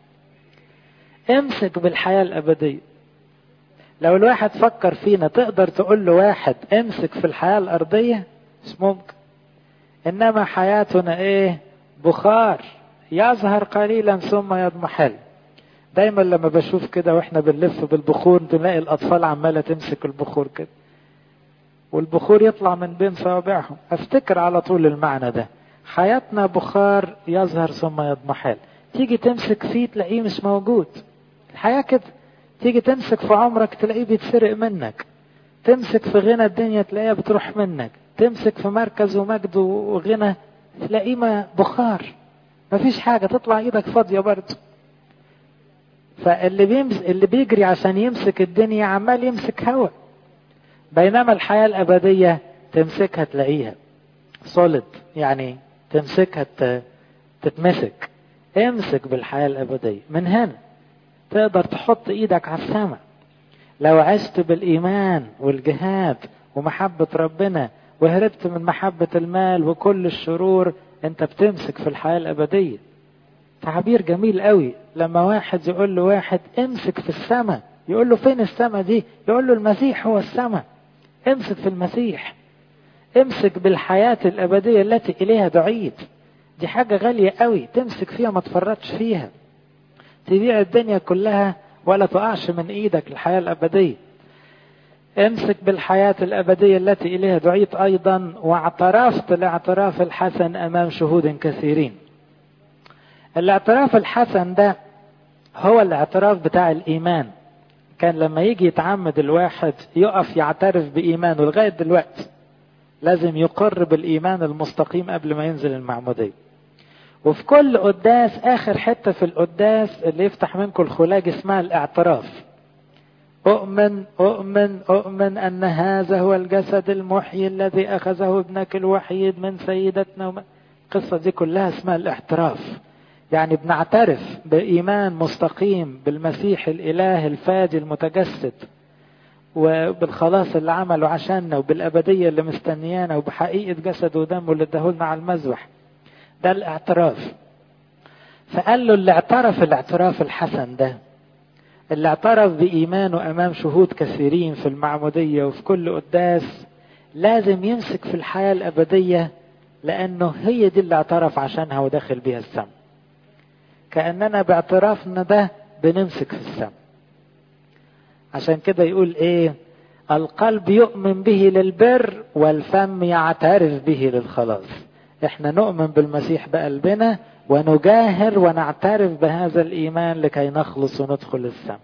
امسك بالحياة الأبدية لو الواحد فكر فينا تقدر تقول له واحد امسك في الحياة الأرضية مش ممكن إنما حياتنا إيه بخار يظهر قليلا ثم يضمحل دايما لما بشوف كده واحنا بنلف بالبخور تلاقي الأطفال عمالة تمسك البخور كده والبخور يطلع من بين صوابعهم افتكر على طول المعنى ده حياتنا بخار يظهر ثم يضمحل تيجي تمسك فيه تلاقيه مش موجود الحياة كده تيجي تمسك في عمرك تلاقيه بيتسرق منك تمسك في غنى الدنيا تلاقيها بتروح منك تمسك في مركز ومجد وغنى تلاقيه ما بخار مفيش حاجة تطلع ايدك فاضية برضه فاللي بيمس اللي بيجري عشان يمسك الدنيا عمال يمسك هوا بينما الحياة الأبدية تمسكها تلاقيها سوليد يعني تمسكها تتمسك امسك بالحياة الأبدية من هنا تقدر تحط ايدك على السماء لو عشت بالإيمان والجهاد ومحبة ربنا وهربت من محبة المال وكل الشرور انت بتمسك في الحياة الأبدية تعبير جميل قوي لما واحد يقول له واحد امسك في السماء يقول له فين السماء دي يقول له المسيح هو السماء امسك في المسيح امسك بالحياة الأبدية التي إليها دعيت دي حاجة غالية قوي تمسك فيها ما تفرطش فيها تبيع الدنيا كلها ولا تقعش من ايدك الحياة الأبدية امسك بالحياة الأبدية التي إليها دعيت أيضا واعترفت الاعتراف الحسن أمام شهود كثيرين الاعتراف الحسن ده هو الاعتراف بتاع الإيمان كان لما يجي يتعمد الواحد يقف يعترف بإيمانه لغاية دلوقتي لازم يقر بالإيمان المستقيم قبل ما ينزل المعمودية وفي كل قداس آخر حتة في القداس اللي يفتح منكم الخلاج اسمها الاعتراف أؤمن أؤمن أؤمن أن هذا هو الجسد المحيي الذي أخذه ابنك الوحيد من سيدتنا وما... القصة دي كلها اسمها الاعتراف يعني بنعترف بإيمان مستقيم بالمسيح الإله الفادي المتجسد وبالخلاص اللي عمله عشاننا وبالأبدية اللي مستنيانا وبحقيقة جسده ودمه اللي اداهولنا على المذبح ده الاعتراف فقال له اللي اعترف الاعتراف الحسن ده اللي اعترف بإيمانه أمام شهود كثيرين في المعمودية وفي كل قداس لازم يمسك في الحياة الأبدية لأنه هي دي اللي اعترف عشانها ودخل بيها السماء كأننا باعترافنا ده بنمسك في السماء عشان كده يقول ايه القلب يؤمن به للبر والفم يعترف به للخلاص احنا نؤمن بالمسيح بقلبنا ونجاهر ونعترف بهذا الايمان لكي نخلص وندخل السماء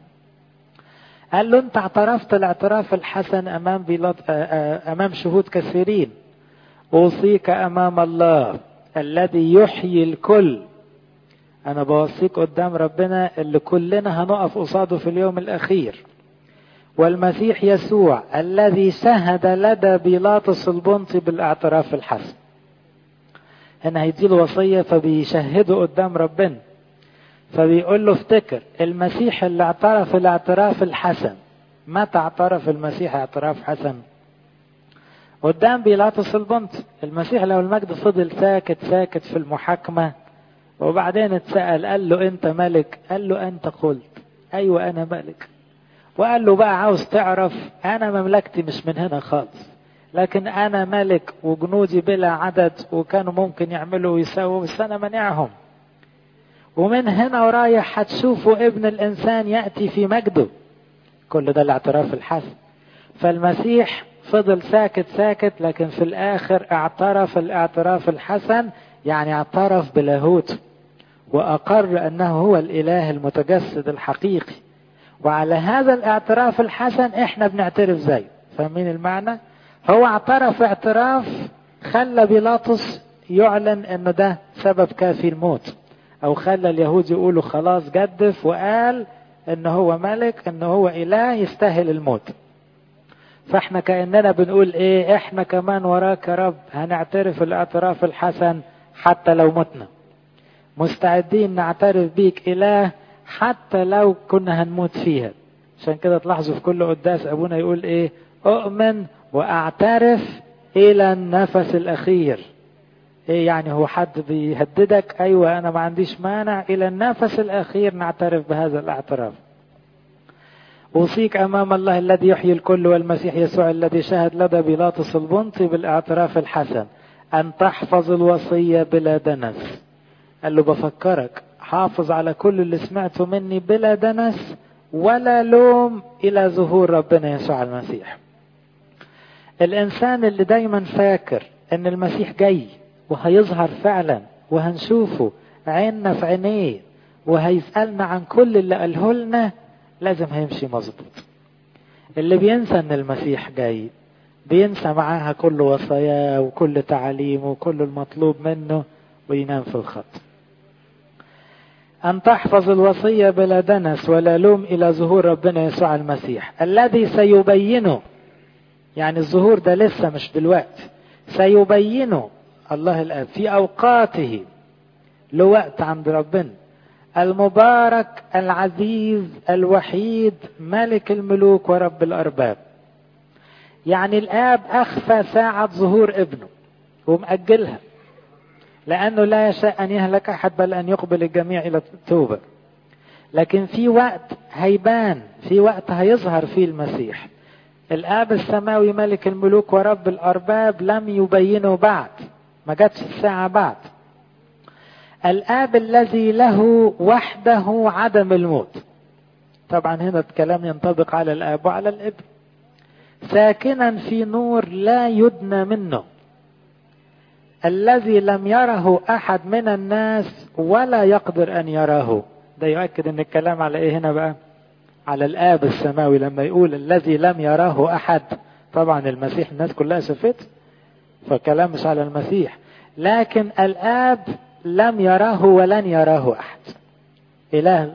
قال له انت اعترفت الاعتراف الحسن امام بيلاط امام شهود كثيرين اوصيك امام الله الذي يحيي الكل انا بوصيك قدام ربنا اللي كلنا هنقف قصاده في اليوم الاخير والمسيح يسوع الذي شهد لدى بيلاطس البنطي بالاعتراف الحسن هنا هيديله وصية فبيشهده قدام ربنا فبيقول له افتكر المسيح اللي اعترف الاعتراف الحسن متى اعترف المسيح اعتراف حسن قدام بيلاطس البنطي المسيح لو المجد فضل ساكت ساكت في المحاكمة وبعدين اتسأل قال له انت ملك قال له انت قلت ايوه انا ملك وقال له بقى عاوز تعرف انا مملكتي مش من هنا خالص لكن انا ملك وجنودي بلا عدد وكانوا ممكن يعملوا ويسووا بس انا منعهم ومن هنا ورايح هتشوفوا ابن الانسان ياتي في مجده كل ده الاعتراف الحسن فالمسيح فضل ساكت ساكت لكن في الاخر اعترف الاعتراف الحسن يعني اعترف بلاهوته واقر انه هو الاله المتجسد الحقيقي وعلى هذا الاعتراف الحسن احنا بنعترف زيه فاهمين المعنى هو اعترف اعتراف خلى بيلاطس يعلن انه ده سبب كافي الموت او خلى اليهود يقولوا خلاص جدف وقال ان هو ملك ان هو اله يستاهل الموت فاحنا كاننا بنقول ايه احنا كمان وراك يا رب هنعترف الاعتراف الحسن حتى لو متنا مستعدين نعترف بيك اله حتى لو كنا هنموت فيها عشان كده تلاحظوا في كل قداس ابونا يقول ايه اؤمن واعترف الى النفس الاخير ايه يعني هو حد بيهددك ايوه انا ما عنديش مانع الى النفس الاخير نعترف بهذا الاعتراف اوصيك امام الله الذي يحيي الكل والمسيح يسوع الذي شهد لدى بيلاطس البنطي بالاعتراف الحسن ان تحفظ الوصيه بلا دنس قال له بفكرك حافظ على كل اللي سمعته مني بلا دنس ولا لوم الى ظهور ربنا يسوع المسيح الانسان اللي دايما فاكر ان المسيح جاي وهيظهر فعلا وهنشوفه عيننا في عينيه وهيسألنا عن كل اللي قاله لنا لازم هيمشي مظبوط اللي بينسى ان المسيح جاي بينسى معاها كل وصاياه وكل تعاليمه وكل المطلوب منه وينام في الخط أن تحفظ الوصية بلا دنس ولا لوم إلى ظهور ربنا يسوع المسيح الذي سيبينه يعني الظهور ده لسه مش دلوقتي سيبينه الله الآب في أوقاته له وقت عند ربنا المبارك العزيز الوحيد ملك الملوك ورب الأرباب يعني الآب أخفى ساعة ظهور ابنه ومأجلها لأنه لا يشاء أن يهلك أحد بل أن يقبل الجميع إلى التوبة لكن في وقت هيبان في وقت هيظهر فيه المسيح الآب السماوي ملك الملوك ورب الأرباب لم يبينه بعد ما جاتش الساعة بعد الآب الذي له وحده عدم الموت طبعا هنا الكلام ينطبق على الآب وعلى الابن ساكنا في نور لا يدنى منه الذي لم يره أحد من الناس ولا يقدر أن يراه ده يؤكد أن الكلام على إيه هنا بقى على الآب السماوي لما يقول الذي لم يراه أحد طبعا المسيح الناس كلها شافته فكلام مش على المسيح لكن الآب لم يراه ولن يراه أحد إله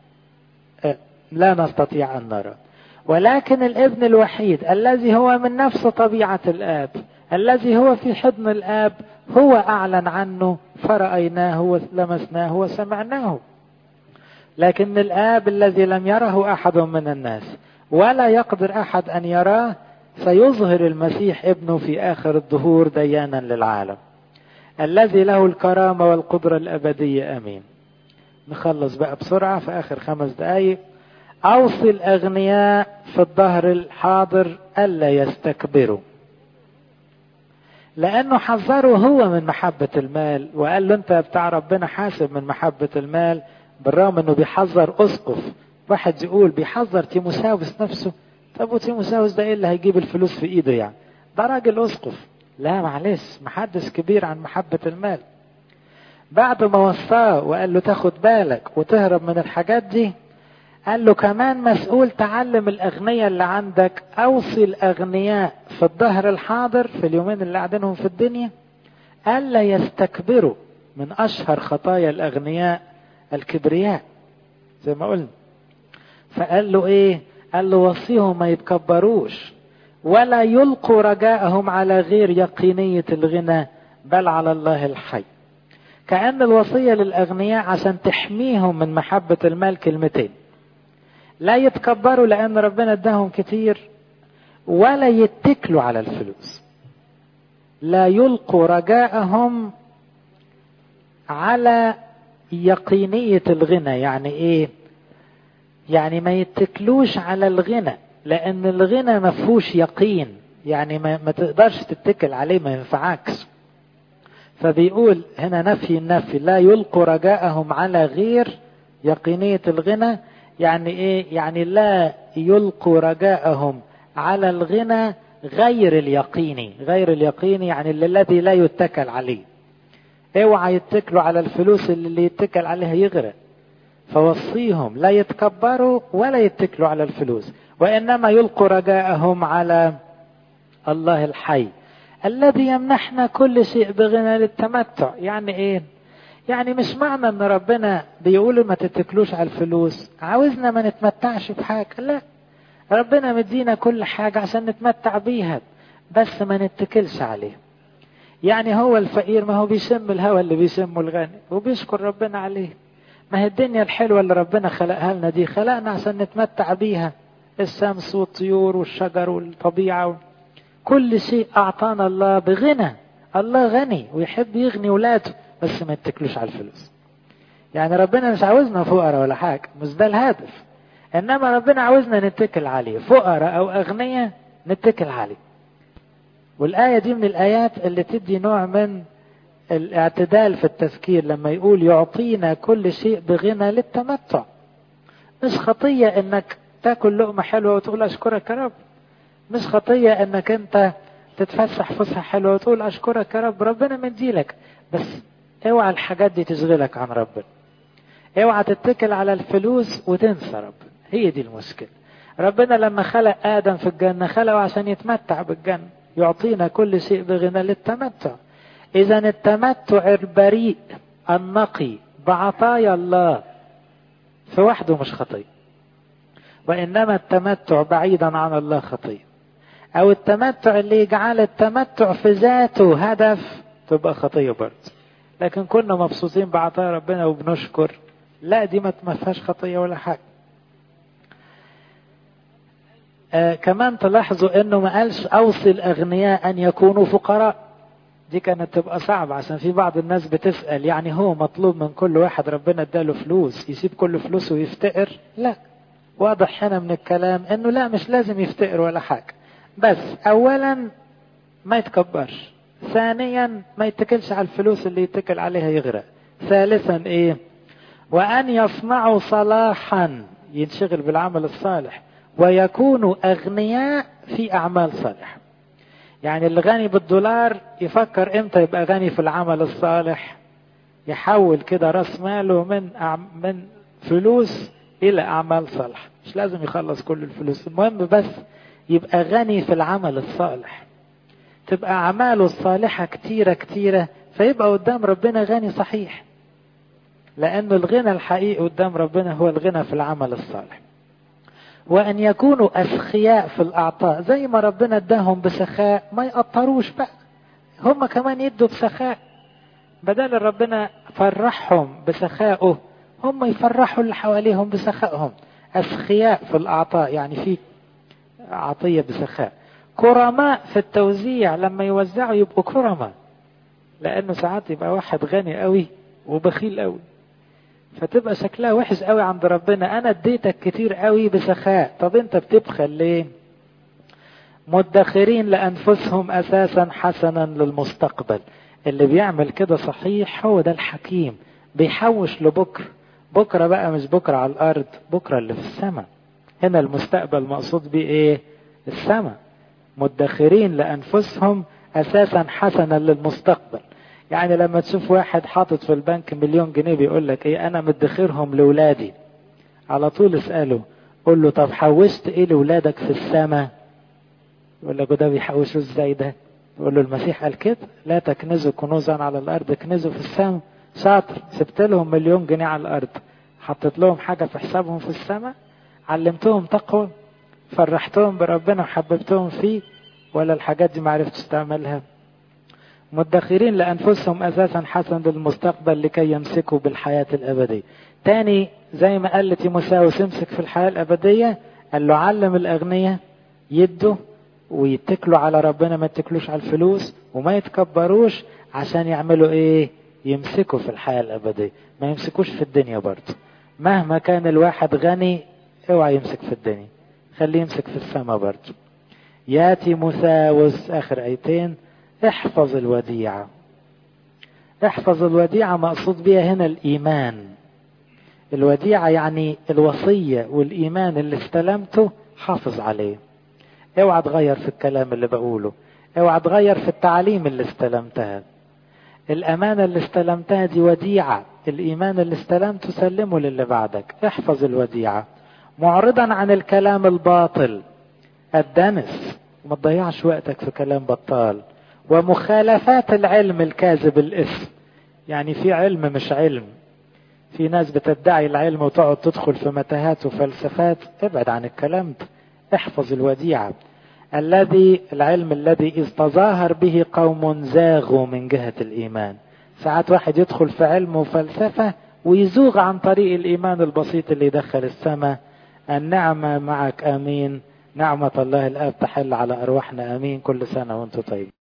لا نستطيع أن نرى ولكن الابن الوحيد الذي هو من نفس طبيعة الآب الذي هو في حضن الآب هو أعلن عنه فرأيناه ولمسناه وسمعناه لكن الآب الذي لم يره أحد من الناس ولا يقدر أحد أن يراه سيظهر المسيح ابنه في آخر الدهور ديانا للعالم الذي له الكرامة والقدرة الأبدية أمين نخلص بقى بسرعة في آخر خمس دقايق أوصي الأغنياء في الظهر الحاضر ألا يستكبروا لأنه حذره هو من محبة المال وقال له أنت بتاع ربنا حاسب من محبة المال بالرغم أنه بيحذر أسقف واحد يقول بيحذر تيموساوس نفسه طب وتيموساوس ده إيه اللي هيجيب الفلوس في إيده يعني ده راجل أسقف لا معلش محدث كبير عن محبة المال بعد ما وصاه وقال له تاخد بالك وتهرب من الحاجات دي قال له كمان مسؤول تعلم الأغنياء اللي عندك أوصي الأغنياء في الظهر الحاضر في اليومين اللي قاعدينهم في الدنيا ألا يستكبروا من أشهر خطايا الأغنياء الكبرياء زي ما قلنا فقال له إيه قال له وصيهم ما يتكبروش ولا يلقوا رجاءهم على غير يقينية الغنى بل على الله الحي كأن الوصية للأغنياء عشان تحميهم من محبة المال كلمتين لا يتكبروا لأن ربنا اداهم كتير ولا يتكلوا على الفلوس لا يلقوا رجاءهم على يقينية الغنى يعني ايه يعني ما يتكلوش على الغنى لان الغنى ما فيهوش يقين يعني ما, ما تقدرش تتكل عليه ما ينفعكش فبيقول هنا نفي النفي لا يلقوا رجاءهم على غير يقينية الغنى يعني ايه يعني لا يلقوا رجاءهم على الغنى غير اليقيني غير اليقيني يعني الذي لا يتكل عليه اوعى يتكلوا على الفلوس اللي, اللي يتكل عليها يغرق فوصيهم لا يتكبروا ولا يتكلوا على الفلوس وانما يلقوا رجاءهم على الله الحي الذي يمنحنا كل شيء بغنى للتمتع يعني ايه يعني مش معنى ان ربنا بيقول ما تتكلوش على الفلوس عاوزنا ما نتمتعش بحاجة لا ربنا مدينا كل حاجة عشان نتمتع بيها بس ما نتكلش عليه يعني هو الفقير ما هو بيشم الهوى اللي بيشمه الغني وبيشكر ربنا عليه ما هي الدنيا الحلوة اللي ربنا خلقها لنا دي خلقنا عشان نتمتع بيها الشمس والطيور والشجر والطبيعة كل شيء أعطانا الله بغنى الله غني ويحب يغني ولاده بس ما يتكلوش على الفلوس يعني ربنا مش عاوزنا فقراء ولا حاجة مش ده الهدف إنما ربنا عاوزنا نتكل عليه فقراء أو أغنياء نتكل عليه والآية دي من الآيات اللي تدي نوع من الاعتدال في التفكير لما يقول يعطينا كل شيء بغنى للتمتع مش خطية انك تاكل لقمة حلوة وتقول اشكرك يا رب مش خطية انك انت تتفسح فسحة حلوة وتقول اشكرك يا رب ربنا مديلك بس اوعى الحاجات دي تشغلك عن ربنا اوعى تتكل على الفلوس وتنسى ربنا هي دي المشكلة ربنا لما خلق آدم في الجنة خلقه عشان يتمتع بالجنة يعطينا كل شيء بغنى للتمتع إذا التمتع البريء النقي بعطايا الله في وحده مش خطية وإنما التمتع بعيدا عن الله خطية أو التمتع اللي يجعل التمتع في ذاته هدف تبقى خطية برضه لكن كنا مبسوطين بعطايا ربنا وبنشكر لا دي ما فيهاش خطية ولا حاجة آه كمان تلاحظوا انه ما قالش اوصي الاغنياء ان يكونوا فقراء دي كانت تبقى صعبة عشان في بعض الناس بتسأل يعني هو مطلوب من كل واحد ربنا اداله فلوس يسيب كل فلوسه ويفتقر لا واضح هنا من الكلام انه لا مش لازم يفتقر ولا حاجة بس اولا ما يتكبرش ثانيا ما يتكلش على الفلوس اللي يتكل عليها يغرق ثالثا ايه وان يصنعوا صلاحا ينشغل بالعمل الصالح ويكونوا اغنياء في اعمال صالحه يعني اللي غني بالدولار يفكر امتى يبقى غني في العمل الصالح يحول كده راس ماله من من فلوس الى اعمال صالحه مش لازم يخلص كل الفلوس المهم بس يبقى غني في العمل الصالح تبقى اعماله الصالحه كتيره كتيره فيبقى قدام ربنا غني صحيح لأن الغنى الحقيقي قدام ربنا هو الغنى في العمل الصالح وأن يكونوا أسخياء في الأعطاء زي ما ربنا اداهم بسخاء ما يقطروش بقى هم كمان يدوا بسخاء بدل ربنا فرحهم بسخائه هم يفرحوا اللي حواليهم بسخائهم أسخياء في الأعطاء يعني في عطية بسخاء كرماء في التوزيع لما يوزعوا يبقوا كرماء لأنه ساعات يبقى واحد غني قوي وبخيل قوي فتبقى شكلها وحش قوي عند ربنا أنا اديتك كتير قوي بسخاء طب أنت بتبخل ليه مدخرين لأنفسهم أساسا حسنا للمستقبل اللي بيعمل كده صحيح هو ده الحكيم بيحوش لبكره بكرة بقى مش بكرة على الأرض بكرة اللي في السماء هنا المستقبل مقصود بيه إيه السماء مدخرين لأنفسهم أساسا حسنا للمستقبل يعني لما تشوف واحد حاطط في البنك مليون جنيه بيقول لك إيه أنا مدخرهم لولادي على طول اسأله قول له طب حوشت إيه لولادك في السماء يقول لك ده بيحوشوا إزاي ده يقول له المسيح قال كده لا تكنزوا كنوزا على الأرض اكنزوا في السماء شاطر سبت لهم مليون جنيه على الارض حطيت لهم حاجه في حسابهم في السماء علمتهم تقوى فرحتهم بربنا وحببتهم فيه ولا الحاجات دي ما عرفتش تعملها مدخرين لانفسهم اساسا حسنا للمستقبل لكي يمسكوا بالحياه الابديه تاني زي ما قال تيموساوس امسك في الحياه الابديه قال له علم الاغنياء يدوا ويتكلوا على ربنا ما يتكلوش على الفلوس وما يتكبروش عشان يعملوا ايه يمسكوا في الحياة الأبدية ما يمسكوش في الدنيا برضه مهما كان الواحد غني اوعى يمسك في الدنيا خليه يمسك في السماء برضه ياتي مساوس آخر آيتين احفظ الوديعة احفظ الوديعة مقصود بها هنا الإيمان الوديعة يعني الوصية والإيمان اللي استلمته حافظ عليه اوعى تغير في الكلام اللي بقوله اوعى تغير في التعليم اللي استلمتها الأمانة اللي استلمتها دي وديعة الإيمان اللي استلمته سلمه للي بعدك احفظ الوديعة معرضا عن الكلام الباطل الدنس وما تضيعش وقتك في كلام بطال ومخالفات العلم الكاذب الاسم يعني في علم مش علم في ناس بتدعي العلم وتقعد تدخل في متاهات وفلسفات ابعد عن الكلام ده احفظ الوديعة الذي العلم الذي إذ تظاهر به قوم زاغوا من جهة الإيمان ساعات واحد يدخل في علم وفلسفة ويزوغ عن طريق الإيمان البسيط اللي يدخل السماء النعمة معك آمين نعمة الله الآب تحل على أرواحنا آمين كل سنة وانتم طيب